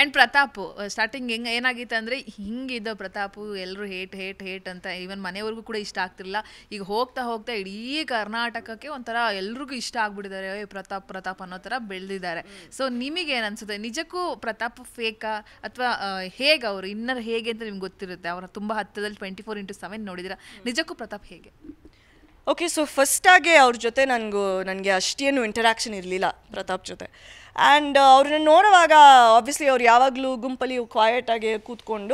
and Pratap starting ಹೆಂಗೆ ಏನಾಗಿತ್ತು ಅಂದರೆ ಹಿಂಗಿದ್ದ ಪ್ರತಾಪು ಎಲ್ಲರೂ ಹೇಟ್ ಹೇಟ್ ಹೇಟ್ ಅಂತ ಈವನ್ ಮನೆಯವ್ರಿಗೂ ಕೂಡ ಇಷ್ಟ ಆಗ್ತಿರಲಿಲ್ಲ ಈಗ ಹೋಗ್ತಾ ಹೋಗ್ತಾ ಇಡೀ ಕರ್ನಾಟಕಕ್ಕೆ ಒಂಥರ ಎಲ್ರಿಗೂ ಇಷ್ಟ ಆಗ್ಬಿಟ್ಟಿದ್ದಾರೆ ಏ ಪ್ರತಾಪ್ ಪ್ರತಾಪ್ ಅನ್ನೋ ಥರ ಬೆಳೆದಿದ್ದಾರೆ ಸೊ ನಿಮಗೆ ಏನು ಅನ್ಸುತ್ತೆ ನಿಜಕ್ಕೂ ಪ್ರತಾಪ್ ಫೇಕಾ ಅಥವಾ ಹೇಗೆ ಅವರು ಇನ್ನರ್ ಹೇಗೆ ಅಂತ ನಿಮ್ಗೆ ಗೊತ್ತಿರುತ್ತೆ ಅವರ ತುಂಬ ಹತ್ತದಲ್ಲಿ ಟ್ವೆಂಟಿ ಫೋರ್ ಇಂಟು ಸೆವೆನ್ ನೋಡಿದಿರ ನಿಜಕ್ಕೂ ಪ್ರತಾಪ್ ಹೇಗೆ ಓಕೆ ಸೊ ಫಸ್ಟಾಗೆ ಅವ್ರ ಜೊತೆ ನನಗೂ ನನಗೆ ಅಷ್ಟೇನು ಇಂಟರಾಕ್ಷನ್ ಇರಲಿಲ್ಲ ಪ್ರತಾಪ್ ಜೊತೆ ಆ್ಯಂಡ್ ಅವ್ರನ್ನ ನೋಡುವಾಗ ಆಬ್ವಿಯಸ್ಲಿ ಅವ್ರು ಯಾವಾಗಲೂ ಗುಂಪಲ್ಲಿ ಕ್ವಾಯಟಾಗಿ ಕೂತ್ಕೊಂಡು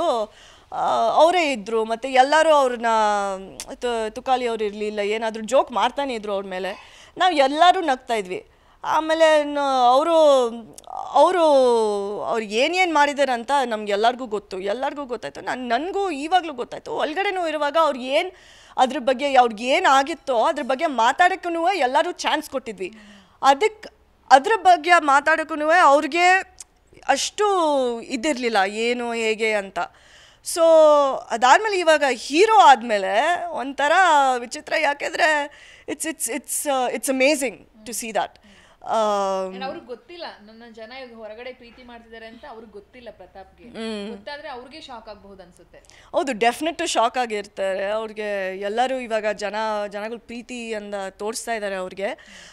ಅವರೇ ಇದ್ದರು ಮತ್ತು ಎಲ್ಲರೂ ಅವ್ರನ್ನ ತು- ತುಕಾಲಿ ಅವ್ರು ಇರಲಿಲ್ಲ ಏನಾದರೂ ಜೋಕ್ ಮಾಡ್ತಾನೆ ಇದ್ರು ಅವ್ರ ಮೇಲೆ ನಾವು ಎಲ್ಲರೂ ನಗ್ತಾ ಇದ್ವಿ ಆಮೇಲೆ ಅವರು ಅವರು ಅವ್ರು ಏನೇನು ಮಾಡಿದ್ದಾರೆ ಅಂತ ನಮ್ಗೆ ಎಲ್ಲರಿಗೂ ಗೊತ್ತು ಎಲ್ಲರಿಗೂ ಗೊತ್ತಾಯ್ತು ನಾನು ನನಗೂ ಇವಾಗಲೂ ಗೊತ್ತಾಯ್ತು ಒಳಗಡೆನೂ ಇರುವಾಗ ಅವ್ರು ಏನು ಅದ್ರ ಬಗ್ಗೆ ಅವ್ರಿಗೆ ಏನು ಆಗಿತ್ತೋ ಅದ್ರ ಬಗ್ಗೆ ಮಾತಾಡೋಕ್ಕೂ ಎಲ್ಲರೂ ಚಾನ್ಸ್ ಕೊಟ್ಟಿದ್ವಿ ಅದಕ್ಕೆ ಅದ್ರ ಬಗ್ಗೆ ಮಾತಾಡೋಕ್ಕೂ ಅವ್ರಿಗೆ ಅಷ್ಟು ಇದಿರಲಿಲ್ಲ ಏನು ಹೇಗೆ ಅಂತ ಸೊ ಅದಾದಮೇಲೆ ಇವಾಗ ಹೀರೋ ಆದಮೇಲೆ ಒಂಥರ ವಿಚಿತ್ರ ಯಾಕೆಂದರೆ it's it's it's it's amazing to see that ಅವ್ರಿಗೆ ಗೊತ್ತಿಲ್ಲ ನನ್ನ ಜನ ಈಗ ಹೊರಗಡೆ ಪ್ರೀತಿ ಮಾಡ್ತಿದ್ದಾರೆ ಅಂತ ಅವ್ರಿಗೆ ಗೊತ್ತಿಲ್ಲ ಪ್ರತಾಪ್ಗೆ ಗೊತ್ತಾದ್ರೆ ಅವ್ರಿಗೆ ಶಾಕ್ ಆಗಬಹುದು ಅನ್ಸುತ್ತೆ ಹೌದು ಡೆಫಿನೆಟ್ ಶಾಕ್ ಆಗಿರ್ತಾರೆ ಅವ್ರಿಗೆ ಎಲ್ಲರೂ ಇವಾಗ ಜನ ಜನಗಳು ಪ್ರೀತಿ ಅಂತ ತೋರಿಸ್ತಾ ಇದ್ದಾರೆ ಅವ್ರಿಗೆ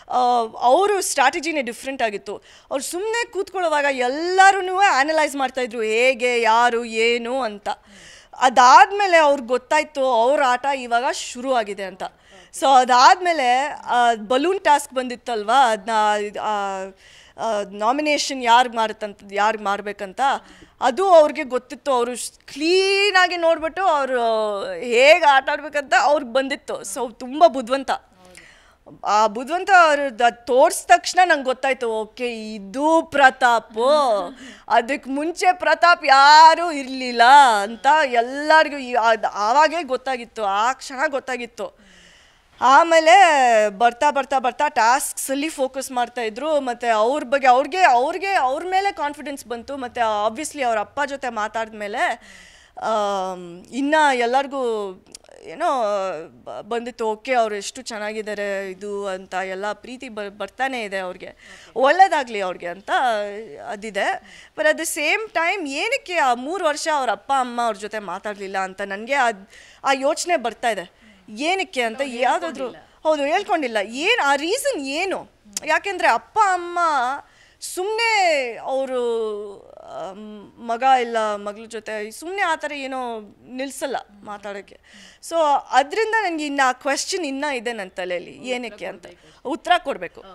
ಅವರು ಸ್ಟ್ರಾಟಜಿನೇ ಡಿಫ್ರೆಂಟ್ ಆಗಿತ್ತು ಅವ್ರು ಸುಮ್ಮನೆ ಕೂತ್ಕೊಳ್ಳೋವಾಗ ಎಲ್ಲರೂ ಆನಲೈಸ್ ಮಾಡ್ತಾಯಿದ್ರು ಹೇಗೆ ಯಾರು ಏನು ಅಂತ ಅದಾದಮೇಲೆ ಅವ್ರಿಗೆ ಗೊತ್ತಾಯ್ತು ಅವ್ರ ಆಟ ಇವಾಗ ಶುರು ಆಗಿದೆ ಅಂತ ಸೊ ಅದಾದಮೇಲೆ ಬಲೂನ್ ಟಾಸ್ಕ್ ಬಂದಿತ್ತಲ್ವಾ ಅದನ್ನ ನಾಮಿನೇಷನ್ ಯಾರು ಮಾಡುತ್ತಂತ ಯಾರಿಗೆ ಮಾಡಬೇಕಂತ ಅದು ಅವ್ರಿಗೆ ಗೊತ್ತಿತ್ತು ಅವರು ಕ್ಲೀನಾಗಿ ನೋಡ್ಬಿಟ್ಟು ಅವರು ಹೇಗೆ ಆಟ ಆಡ್ಬೇಕಂತ ಅವ್ರಿಗೆ ಬಂದಿತ್ತು ಸೊ ತುಂಬ ಬುದ್ಧಿವಂತ ಆ ಬುದ್ಧಿವಂತ ಅವ್ರು ತೋರಿಸಿದ ತಕ್ಷಣ ನಂಗೆ ಗೊತ್ತಾಯ್ತು ಓಕೆ ಇದು ಪ್ರತಾಪ್ ಅದಕ್ಕೆ ಮುಂಚೆ ಪ್ರತಾಪ್ ಯಾರೂ ಇರಲಿಲ್ಲ ಅಂತ ಎಲ್ಲರಿಗೂ ಈ- ಅದ್ ಆವಾಗೇ ಗೊತ್ತಾಗಿತ್ತು ಆ ಕ್ಷಣ ಗೊತ್ತಾಗಿತ್ತು ಆಮೇಲೆ ಬರ್ತಾ ಬರ್ತಾ ಬರ್ತಾ ಟಾಸ್ಕ್ಸಲ್ಲಿ ಫೋಕಸ್ ಮಾಡ್ತಾ ಇದ್ರು ಮತ್ತು ಅವ್ರ ಬಗ್ಗೆ ಅವ್ರಿಗೆ ಅವ್ರಿಗೆ ಅವ್ರ ಮೇಲೆ ಕಾನ್ಫಿಡೆನ್ಸ್ ಬಂತು ಮತ್ತು ಆಬ್ವಿಯಸ್ಲಿ ಅವ್ರ ಅಪ್ಪ ಜೊತೆ ಮಾತಾಡಿದ್ಮೇಲೆ ಇನ್ನು ಎಲ್ಲರಿಗೂ ಏನೋ ಬ- ಬಂದಿತ್ತು ಓಕೆ ಅವ್ರು ಎಷ್ಟು ಚೆನ್ನಾಗಿದ್ದಾರೆ ಇದು ಅಂತ ಎಲ್ಲ ಪ್ರೀತಿ ಬ ಬರ್ತಾನೆ ಇದೆ ಅವ್ರಿಗೆ ಒಳ್ಳೇದಾಗಲಿ ಅವ್ರಿಗೆ ಅಂತ ಅದಿದೆ but at the same time ಏನಕ್ಕೆ ಆ ಮೂರು ವರ್ಷ ಅವ್ರ ಅಪ್ಪ ಅಮ್ಮ ಅವ್ರ ಜೊತೆ ಮಾತಾಡಲಿಲ್ಲ ಅಂತ ನನಗೆ ಅದು ಆ ಯೋಚನೆ ಬರ್ತಾ ಇದೆ ಏನಕ್ಕೆ ಅಂತ ಯಾವುದಾದ್ರೂ ಹೌದು ಹೇಳ್ಕೊಂಡಿಲ್ಲ ಏನು ಆ ರೀಸನ್ ಏನು ಯಾಕೆಂದರೆ ಅಪ್ಪ ಅಮ್ಮ ಸುಮ್ಮನೆ ಅವರು ಮಗ ಇಲ್ಲ ಮಗಳ ಜೊತೆ ಸುಮ್ಮನೆ ಆ ಥರ ಏನೋ ನಿಲ್ಲಿಸಲ್ಲ ಮಾತಾಡೋಕ್ಕೆ ಸೊ ಅದರಿಂದ ನನಗೆ ಇನ್ನು ಆ ಕ್ವೆಶ್ಚನ್ ಇನ್ನೂ ಇದೆ ನನ್ನ ತಲೆಯಲ್ಲಿ ಏನಕ್ಕೆ ಅಂತ ಉತ್ತರ ಕೊಡಬೇಕು